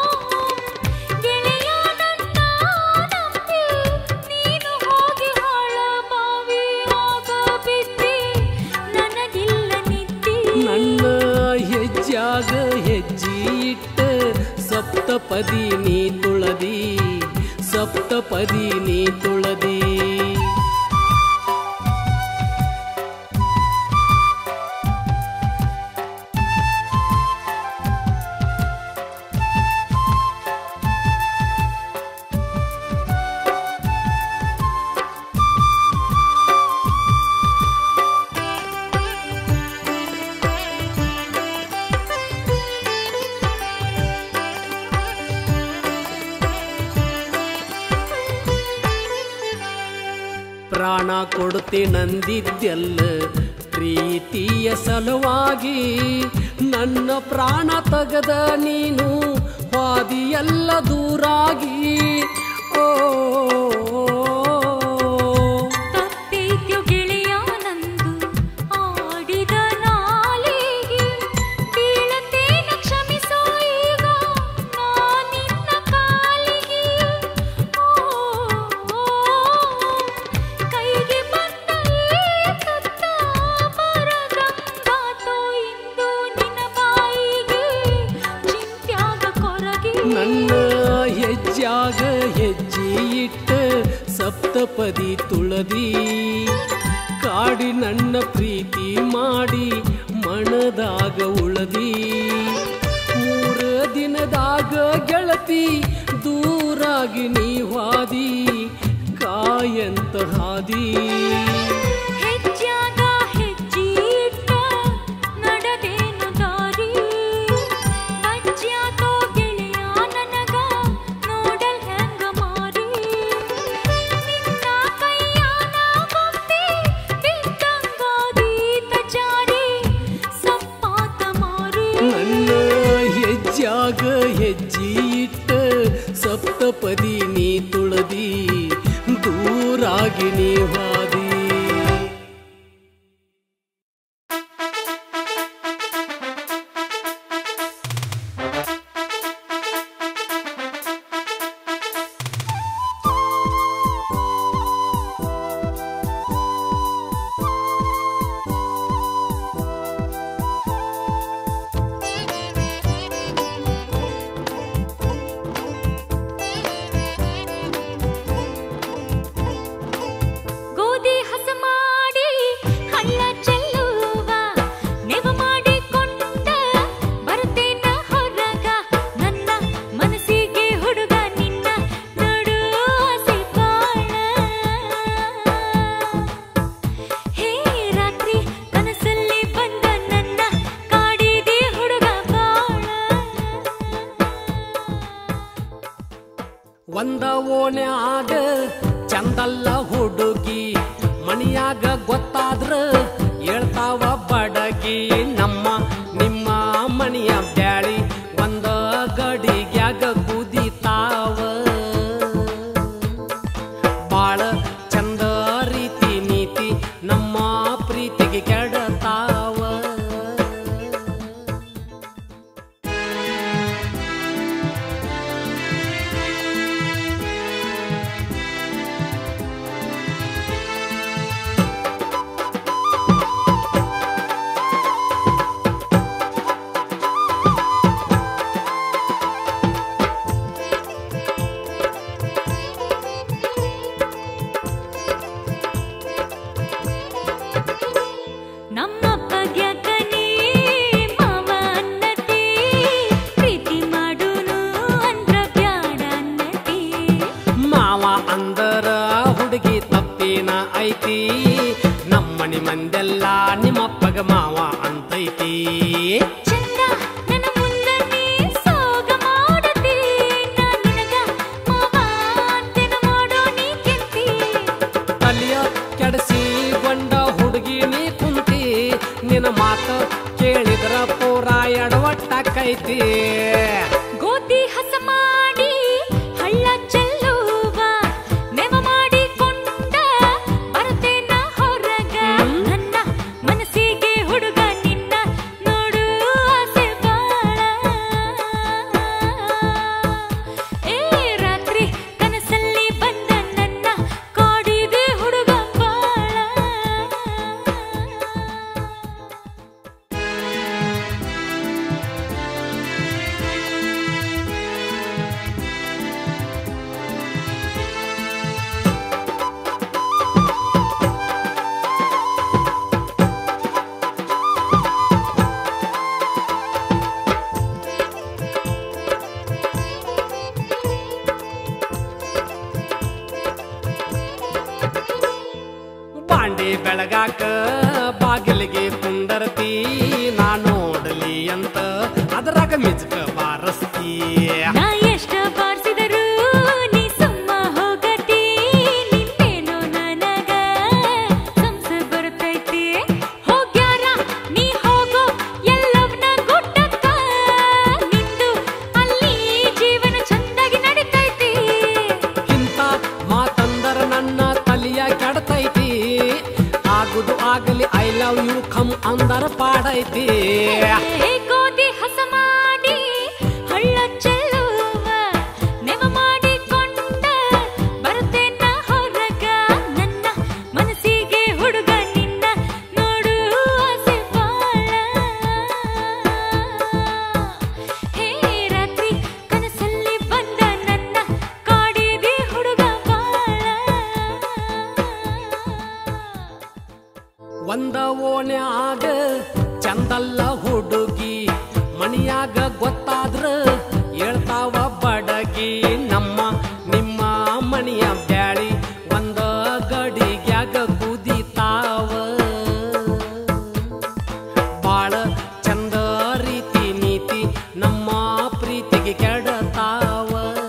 ಗೆಳೆಯ ನನ್ನ ನಂಬಿ ನೀನು ಹೋಗಿ ಹಾಳ ಬಾವಿ ಆಗಬಿದ್ದಿ ನನಗಿಲ್ಲ ನಿದ್ದಿ ನನ್ನ ಹೆಜ್ಜಾಗ ಹೆಜ್ಜಿ ಇಟ್ಟ ಸಪ್ತಪದಿ ನೀ ತುಳದಿ ಸಪ್ತಪದಿ ನೀ ತುಳದಿ ಪ್ರಾಣ ಕೊಡ್ತೀನಂದಿದ್ದೆಲ್ಲ ಪ್ರೀತಿಯ ಸಲುವಾಗಿ ನನ್ನ ಪ್ರಾಣ ತಗದ ನೀನು ವಾದಿಯೆಲ್ಲ ದೂರಾಗಿ ಓ ತಪ್ಪೈತ್ಯೋ ಗೆಳೆಯ ನಂದು ಆಡಿದ ನಾಲಿಗೆ ಬೀಳತೇನ ಕ್ಷಮಿಸೋ ಈಗ ನಾ ನಿನ್ನ ಕಾಲಿಗೆ ಓ, ಓ, ಕೈಗೆ ಬಂದ ಈ ತುತ್ತ ಬರದಂಗಾತೋ ಇಂದು ನಿನ್ನ ಬಾಯಿಗೆ ಚಿಂತ್ಯಾಗ ಕೊರಗಿ ನನ್ನ ಹೆಜ್ಜಾಗ ಹೆಜ್ಜೆ ಇಟ್ಟ ಸಪ್ತಪದಿ ತುಳದಿ ಕಾಡಿ ನನ್ನ ಪ್ರೀತಿ ಮಾಡಿ ಮಣದಾಗ ಉಳದಿ ಮೂರ ದಿನದಾಗ ಗೆಳತಿ ದೂರಾಗಿ ನೀ ವಾದಿ ಕಾಯಂತ ಹಾದಿ ಹೆಜ್ಜಾಗ ಹೆಜ್ಜಿಟ್ಟ ನಡೆದೇನು ದಾರಿ ಅಜ್ಜ್ಯಾತೋ ಗೆಳೆಯ ನನಗ ನೋಡಲ್ ಹೆಂಗ ಮಾರಿ ನಿನ್ನ ಕೈಯಾನ ಗೊಂಬೆ ಬಿದ್ದಂಗಾದೀತ ಜಾರಿ ಸಪ್ಪಾತ ಮಾರಿ ನನ್ನ ಹೆಜ್ಜಾಗ ಹೆಜ್ಜೆ ಇಟ್ಟ ಸಪ್ತಪದಿ ನೀ ತುಳದಿ ದೂರಾಗಿ ನೀ ಹಾದಿ ಗೋಧಿ ಹಸ ಮಾಡಿ ಹಳ್ಳ ಚೆಲ್ಲುವ ನೆವ ಮಾಡಿಕೊಂಡ ಬರ್ತೇನ ಹೊರಗ ನನ್ನ ಮನಸ್ಸಿಗೆ ಹುಡುಗ ನಿನ್ನ ನೋಡು ಆಸೆ ಬಾಳ ಹೇ ರಾತ್ರಿ ಕನಸಲ್ಲಿ ಬಂದ ನನ್ನ ಕಾಡಿದೆ ಹುಡುಗ ಬಾಳ ಒಂದ ಓಣ್ಯಾಗ ಚಂದಲ್ಲ ಹುಡುಗಿ ಮಣಿಯಾಗ ಗೊತ್ತಾದ್ರ ಹೇಳ್ತಾವ ಬಡಗಿ ನಮ್ಮ ನಿಮ್ಮ ಮಣಿಯ ಬ್ಯಾಳಿ ಒಂದ ಗಡಿಗ್ಯಾಗ ಕುದಿತಾವ ಬಾಳ ಚಂದ ರೀತಿ ನೀತಿ ನಮ್ಮ ಪ್ರೀತಿಗೆ ಕೆಡತಾವ ನಮ್ಮ ಪಗ್ಯಕನೇ ಮಾವ ಅನ್ನತಿ ಪ್ರೀತಿ ಮಾಡುನು ಅಂದ್ರ ಬ್ಯಾಡ ಅನ್ನತಿ ಮಾವ ಅಂದರ ಹುಡುಗಿ ತಪ್ಪೇನ ಐತಿ ನಮ್ಮನಿ ಮಂದೆಲ್ಲ ನಿಮ್ಮಪ್ಪಗ ಮಾವ ಅಂತೈತಿ ಚಂದ ನನ್ನ ಮುಂದ ನೀ ಸೋಗ ಮಾಡತಿ ನಾ ನಿನಗ ನಿನ್ನ ಮಾತು ಕೇಳಿದ್ರ ಪೂರ ಎಡವಟ್ಟಾಕೈತಿ ಗೋಧಿ ಹಸ ಮಾಡಿ ಹಳ್ಳ ಚೆಲ್ಲುವ ನೆವ ಮಾಡಿಕೊಂಡ ಬರ್ತೇನ ಹೊರಗ ನನ್ನ ಮನಸ್ಸಿಗೆ ಹುಡುಗ ನಿನ್ನ ನೋಡು ಆಸೆ ಬಾಳ ಏ ರಾತ್ರಿ ಕನಸಲ್ಲಿ ಬಂದ ನನ್ನ ಕಾಡಿದೆ ಹುಡುಗ ಬಾಳ ಬಾಂಡೆ ಬೆಳಗಾಕ ಬಾಗಿಲಿಗೆ ಕುಂದರ್ತಿ ನಾ ನೋಡಲಿ ಅಂತ ಅದ್ರಾಗ ಮಿಜ್ಕ ಬಾರಸ್ತಿ ನಾ ಎಷ್ಟ ಬಾರ್ಸಿದರೂ ನೀ ಸುಮ್ಮ ಹೋಗತಿ ನಿನ್ನೇನೋ ನನಗ ಸಂಸ ಬರ್ತೈತಿ ಹೋಗ್ಯಾರ ನೀ ಹೋಗೋ ಎಲ್ಲವನ್ನ ಗುಟ್ಟಕ್ಕ ನಿಂದು ಅಲ್ಲಿ ಜೀವನ ಚಂದಾಗಿ ನಡೀತೈತಿ ಇಂಥ ಮಾತಂದರ ನನ್ನ ತಲಿಯ ಕೆಡತೈತಿ ಆಗುದು ಆಗಲಿ ಐ ಲವ್ ಯು ಖಮ್ ಅಂದರ ಪಾಡೈತಿ ಏ ಗೋಧಿ ಹಸ ಮಾಡಿ ಹಳ್ಳ ಚೆಲ್ಲುವ ನೆವ ಮಾಡಿಕೊಂಡ ಬರ್ತೇನ ಹೊರಗ ನನ್ನ ಮನಸ್ಸಿಗೆ ಹುಡುಗ ನಿನ್ನ ನೋಡು ಆಸೆ ಬಾಳ ಹೇ ರಾತ್ರಿ ಕನಸಲ್ಲಿ ಬಂದ ನನ್ನ ಕಾಡಿದೆ ಹುಡುಗ ಬಾಳ ಒಂದ ಓಣ್ಯಾಗ ಚಂದಲ್ಲ ಹುಡುಗಿ ಮಣಿಯಾಗ ಗೊತ್ತಾದ್ರ ಹೇಳ್ತಾವ ಬಡಗಿ ನಮ್ಮ ನಿಮ್ಮ ಮಣಿಯ ಬ್ಯಾಳಿ ಒಂದ ಗಡಿಗ್ಯಾಗ ಕುದಿತಾವ ಬಾಳ ಚಂದ ರೀತಿ ನೀತಿ ನಮ್ಮ ಪ್ರೀತಿಗೆ ಕೆಡತಾವ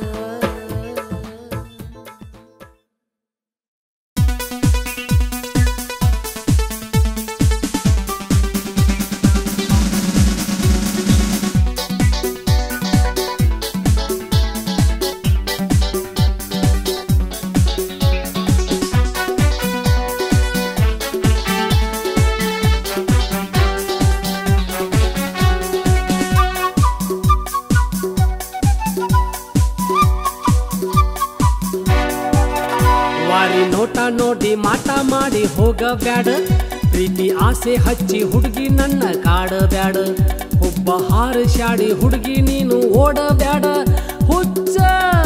ವಾರಿ ನೋಟ ನೋಡಿ ಮಾಟ ಮಾಡಿ ಹೋಗಬ್ಯಾಡ ಪ್ರೀತಿ ಆಸೆ ಹಚ್ಚಿ ಹುಡುಗಿ ನನ್ನ ಕಾಡಬ್ಯಾಡ ಒಬ್ಬ ಹಾರಶಾಡಿ ಹುಡುಗಿ ನೀನು ಓಡಬ್ಯಾಡ ಹುಚ್ಚ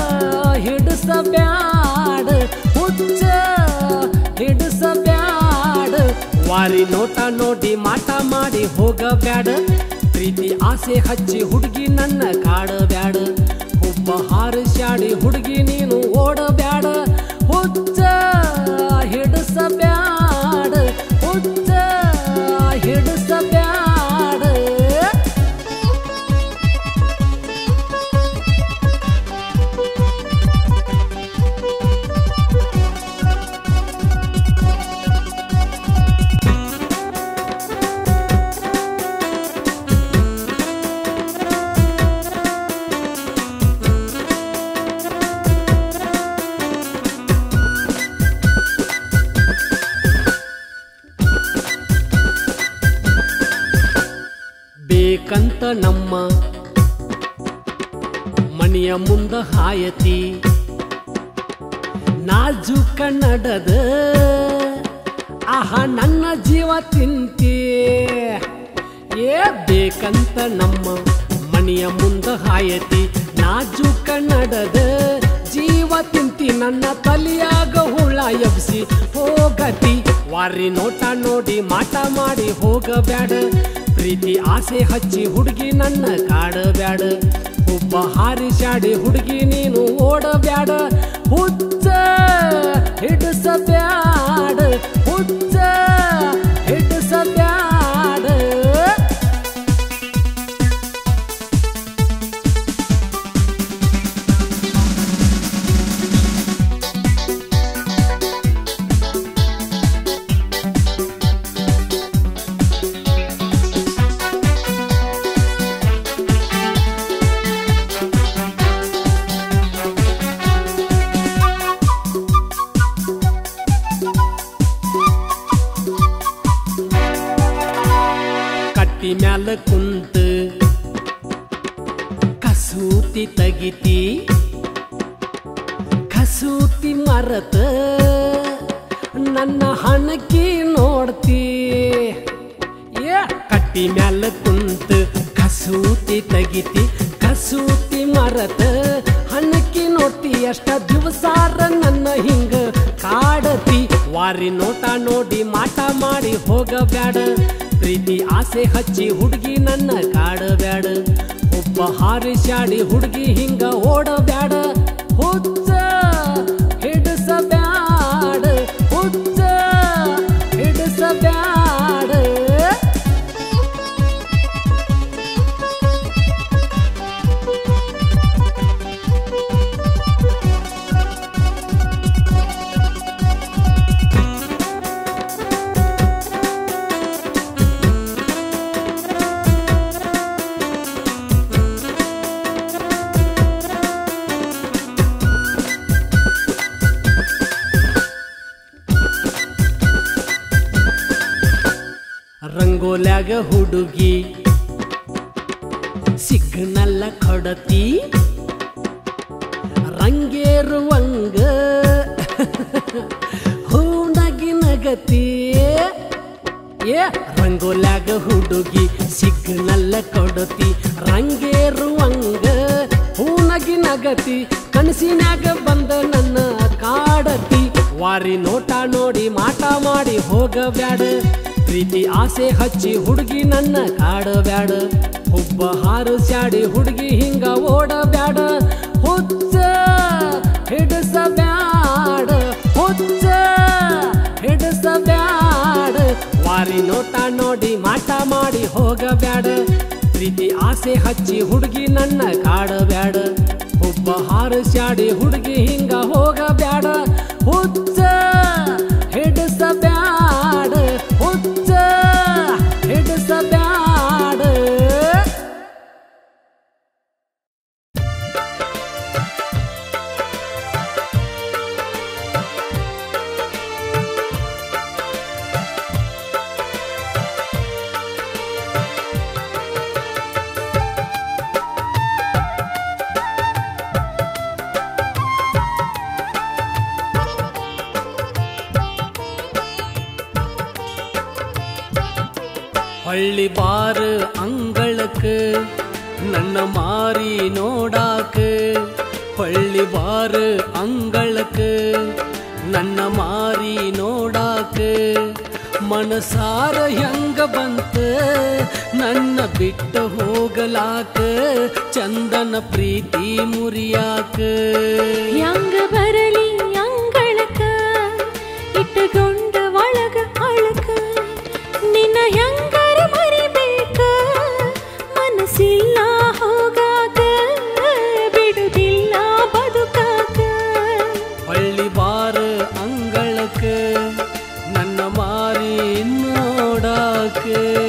ಹಿಡಿಸಬ್ಯಾಡ ಹುಚ್ಚ ಹಿಡಿಸಬ್ಯಾಡ ವಾರಿ ನೋಟ ನೋಡಿ ಮಾಟ ಮಾಡಿ ಹೋಗಬ್ಯಾಡ ಪ್ರೀತಿ ಆಸೆ ಹಚ್ಚಿ ಹುಡುಗಿ ನನ್ನ ಕಾಡಬ್ಯಾಡ ಒಬ್ಬ ಹಾರಶಾಡಿ ಹುಡುಗಿ ನೀನು ಓಡಬ್ಯಾಡ ಹುಚ್ಚ ಹಿಡಿಸಬ್ಯಾಡ ಹುಚ್ಚ ಹಿಡಿಸಬ್ಯಾಡ ಬೇಕಂತ ನಮ್ಮ ಮನೆಯ ಮುಂದ ಹಾಯತಿ ನಾಜೂಕ ನಡೆದ ಆಹಾ ನನ್ನ ಜೀವ ತಿಂತಿ ಏ ಬೇಕಂತ ನಮ್ಮ ಮನೆಯ ಮುಂದ ಹಾಯತಿ ನಾಜೂಕ ನಡೆದ ಜೀವ ತಿಂತಿ ನನ್ನ ತಲಿಯಾಗ ಹುಳ ಎಬ್ಸಿ ಹೋಗತಿ ವಾರಿ ನೋಟ ನೋಡಿ ಮಾಟ ಮಾಡಿ ಹೋಗಬ್ಯಾಡ ಪ್ರೀತಿ ಆಸೆ ಹಚ್ಚಿ ಹುಡುಗಿ ನನ್ನ ಕಾಡಬ್ಯಾಡ ಒಬ್ಬ ಹಾರಿಸಾಡಿ ಹುಡುಗಿ ನೀನು ಓಡಬ್ಯಾಡ ಹುಚ್ಚ ಹಿಡಿಸಬ್ಯಾಡ ಹುಚ್ಚ ಹಿಡಿಸಬ್ಯಾಡ ಕಟ್ಟಿ ಮ್ಯಾಲ ಕುಂತ ಕಸೂತಿ ತಗಿತಿ ಕಸೂತಿ ಮರತ ನನ್ನ ಹಣಕಿ ನೋಡ್ತಿ ಏ ಕಟ್ಟಿ ಮ್ಯಾಲ ಕುಂತ ಕಸೂತಿ ತಗಿತಿ ಕಸೂತಿ ಮರತ ಹಣಕಿ ನೋಡ್ತಿ ಅಷ್ಟ ದಿವಸಾರ ನನ್ನ ಹಿಂಗ ಕಾಡತಿ ವಾರಿ ನೋಟ ನೋಡಿ ಮಾಟ ಮಾಡಿ ಹೋಗಬ್ಯಾಡ ಪ್ರೀತಿ ಆಸೆ ಹಚ್ಚಿ ಹುಡುಗಿ ನನ್ನ ಕಾಡಬ್ಯಾಡ ಒಬ್ಬ ಹಾರಿಸ್ಯಾಡಿ ಹುಡುಗಿ ಹಿಂಗ ಓಡಬ್ಯಾಡ ಹುಚ್ಚ ಹಿಡಿಸಬ್ಯಾಡ ಹುಚ್ಚ ಹಿಡಿಸಬ್ಯಾಡ ರಂಗೋಲ್ಯಾಗ ಹುಡುಗಿ ಸಿಗ್ನಲ್ಲ ಕೊಡತಿ ರಂಗೇರುವಂಗ ಹೂನಗಿ ನಗತಿ ಏ ರಂಗೋಲ್ಯಾಗ ಹುಡುಗಿ ಸಿಗ್ನಲ್ಲ ಕೊಡತಿ ರಂಗೇರುವಂಗ ಹೂನಗಿ ನಗತಿ ಕನಸಿನ್ಯಾಗ ಬಂದ ನನ್ನ ಕಾಡತಿ ವಾರಿ ನೋಟ ನೋಡಿ ಮಾಟ ಮಾಡಿ ಹೋಗಬ್ಯಾಡ ಪ್ರೀತಿ ಆಸೆ ಹಚ್ಚಿ ಹುಡುಗಿ ನನ್ನ ಕಾಡಬ್ಯಾಡ ಒಬ್ಬ ಹಾರು ಸ್ಯಾಡಿ ಹುಡುಗಿ ಹಿಂಗ ಓಡಬ್ಯಾಡ ಹುಚ್ಚ ಹಿಡಿಸಬ್ಯಾಡ ಹುಚ್ಚ ಹಿಡಿಸಬ್ಯಾಡ ವಾರಿ ನೋಟ ನೋಡಿ ಮಾಟ ಮಾಡಿ ಹೋಗಬ್ಯಾಡ ಪ್ರೀತಿ ಆಸೆ ಹಚ್ಚಿ ಹುಡುಗಿ ನನ್ನ ಕಾಡಬ್ಯಾಡ ಒಬ್ಬ ಹಾರು ಸ್ಯಾಡಿ ಹುಡುಗಿ ಹಿಂಗ ಹೋಗಬ್ಯಾಡ ಹುಚ್ಚ ಹಿಡಿಸಬ್ಯಾಡ ಹುಚ್ಚ ಹಿಡಿಸಬ್ಯಾಡ ಹಳ್ಳಿ ಬಾರ ಅಂಗಳಕ್ಕ ನನ್ನ ಮಾರಿ ನೋಡಾಕ ಹಳ್ಳಿ ಬಾರ ಅಂಗಳಕ್ಕ ನನ್ನ ಮಾರಿ ನೋಡಾಕ ಮನಸಾರ ಹೆಂಗ ಬಂತ ನನ್ನ ಬಿಟ್ಟು ಹೋಗಲಾಕ ಚಂದನ ಪ್ರೀತಿ ಮುರಿಯಾಕ ಯಾಂಗ ಬರಲಿ ಅಂಗಳಕ ಇಟ್ಟುಕೊಂಡ ಒಳಗ ಅಳಕ ನಿನ್ನ ಹೆಂಗರ ಮರಿಬೇಕ ಮನಸ್ಸಿಲ್ಲ ಹೋಗಾಕ ಬಿಡುದಿಲ್ಲ ಬದುಕಾಕ ಹಳ್ಳಿ ಬಾರ ಅಂಗಳಕ್ಕ ನನ್ನ ಮಾರಿ ನೋಡಾಕ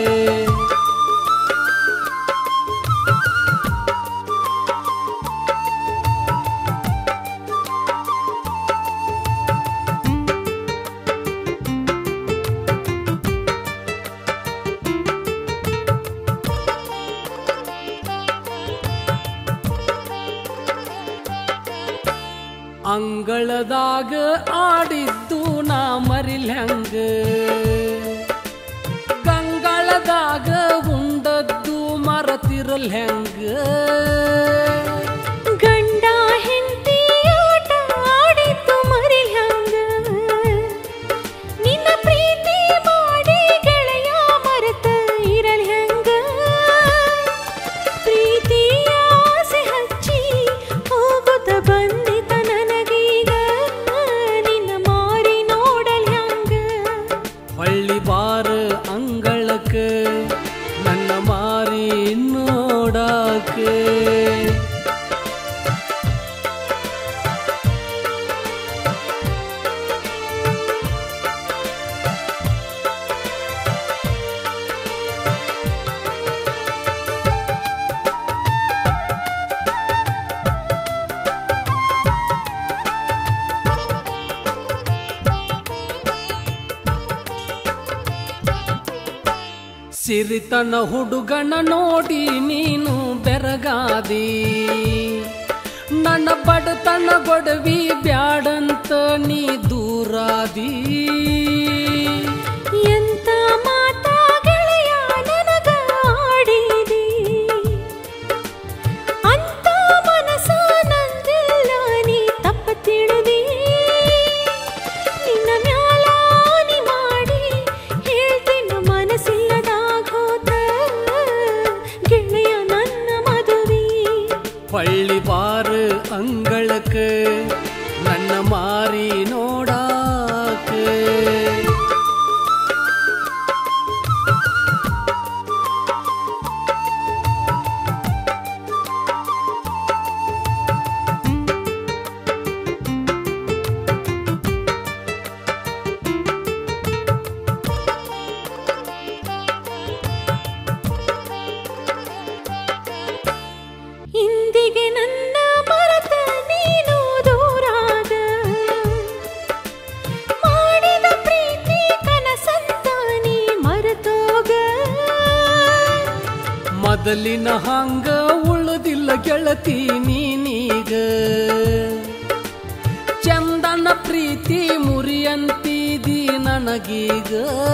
ಅಂಗಳದಾಗ ಆಡಿದ್ದು ನಾ ಮರಿಲ್ ಹೆಂಗ ಕಂಗಳದಾಗ ಉಂಡದ್ದು ಮರತಿರಲ್ ಹೆಂಗ ಗಂಡ ಹೆಂಡತಿ ಆಟ ಆಡಿದ್ದು ಮರಿ ಹಂಗ ನಿನ್ನ ಪ್ರೀತಿ ಮಾಡಿ ಗೆಳೆಯ ಮರೆತ ಇರಲ್ ಹೆಂಗ ಪ್ರೀತಿಯ ಆಸೆ ಹಚ್ಚಿ ಹೋಗುತ್ತ ಬಂದಿತ ನನಗೀಗ ನಿನ್ನ ಮಾರಿ ನೋಡಲ್ ಹೆಂಗ ಹಳ್ಳಿ ಬಾರ ಅಂಗಳಕ್ಕ ನನ್ನ ಮಾರಿ ನೋಡಾಕ ಸಿರಿತನ ಹುಡುಗನ ನೋಡಿ ನೀನು ಬೆರಗಾದಿ ನನ್ನ ಬಡತನ ಗೊಡವಿ ಬ್ಯಾಡಂತ ನೀ ದೂರಾದಿ ಎಂತ ಮಾತಾ ಗೆಳೆಯ ನನಗ ಆಡಿದಿ ಅಂತ ಮನಸ ನಂದಿಲ್ಲ ನೀ ತಪ್ಪ ತಿಳಿದಿ ನಿನ್ನ ಮ್ಯಾಲಾನಿ ಮಾಡಿ ಹೇಳ್ತಿನ ಮನಸ್ಸಿಲ್ಲದಾಗೋತ ಗೆಳೆಯ ನನ್ನ ಮದುವೆ ಪಳ್ಳಿ ಬಾರ ಅಂಗಳಕ ನನ್ನ ಮಾರಿ ನೋಡಾಕ ಇಂದಿಗೆ ನನ್ನ ಮರೆತ ನೀನು ದೂರಾದ ಮಾಡಿದ ಪ್ರೀತಿ ಕನಸಂತ ನೀ ಮರೆತೋಗ ಮೊದಲಿನ ಹಂಗ ಉಳಿದಿಲ್ಲ ಗೆಳತಿ ನೀನೀಗ ಚಂದನ ಪ್ರೀತಿ ಮುರಿಯಂತಿದಿ ನನಗೀಗ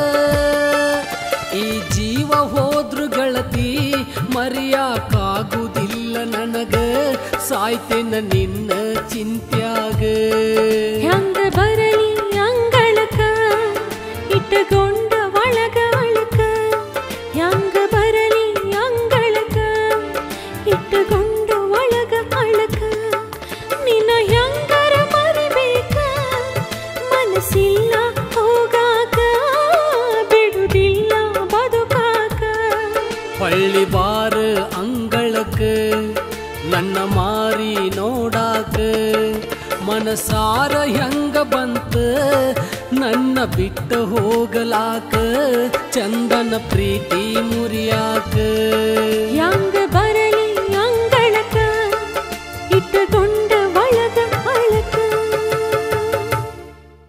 ಈ ಜೀವ ಹೋದ್ರು ಗೆಳತಿ ಮರೆಯಾಕಾಗುದಿಲ್ಲ ನನಗ ಸಾಯ್ತೇನ ನಿನ್ನ ಚಿಂತ್ಯಾಗ ಹೆಂಗ ಬರಲಿ ಅಂಗಳಕ ಇಟ್ಟುಕೊಂಡ ಒಳಗ ಅಳಕ ಹೆಂಗ ಬರಲಿ ಅಂಗಳಕ ಇಟ್ಟುಕೊಂಡ ಒಳಗ ಅಳಕ ನಿನ್ನ ಹೆಂಗರ ಮರಿಬೇಕ ಮನಸ್ಸಿಲ್ಲ ಹೋಗಾಕ ಬಿಡುದಿಲ್ಲ ಬದುಕಾಕ ಹೊಳ್ಳಿ ಬಾರ ಅಂಗಳಕ ನನ್ನ ಮಾರಿ ನೋಡಾಕ ಮನಸಾರ ಹೆಂಗ ಬಂತ ನನ್ನ ಬಿಟ್ಟ ಹೋಗಲಾಕ ಚಂದನ ಪ್ರೀತಿ ಮುರಿಯಾಕ ಹೆಂಗ